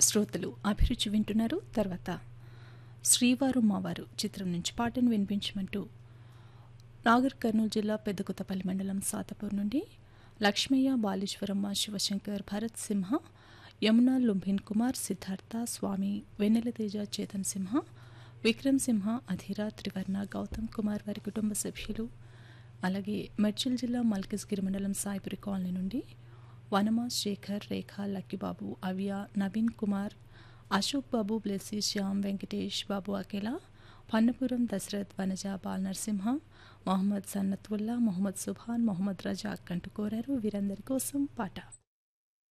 శ్రోతలు అభిరుచి వింటున్నారు తర్వాత శ్రీవారు మావారు చిత్రం నుంచి పాటను వినిపించమంటూ నాగర్ కర్నూలు జిల్లా పెద్దకొత్తపల్లి మండలం సాతపూర్ నుండి లక్ష్మయ్య బాలేశ్వరమ్మ శివశంకర్ భరత్ సింహ యమునా లుంభిన్ కుమార్ సిద్ధార్థ స్వామి వెన్నెల తేజ చేతన్ సింహ విక్రమ్ సింహ అధీర త్రివర్ణ గౌతమ్ కుమార్ వారి కుటుంబ సభ్యులు అలాగే మెడ్చల్ జిల్లా మల్కజ్గిరి మండలం సాయిపురి కాలనీ నుండి వనమా శేఖర్ రేఖ లక్కిబాబు అవ్య నవీన్ కుమార్ అశోక్ బాబు బ్లెస్సీ శ్యామ్ వెంకటేష్ బాబు అకేలా పన్నపురం దశరథ్ వనజ బాల్ నరసింహ మొహమ్మద్ సన్నత్వుల్లా మొహమ్మద్ సుభాన్ మొహమ్మద్ రజాక్ అంటూ కోరారు వీరందరి కోసం పాట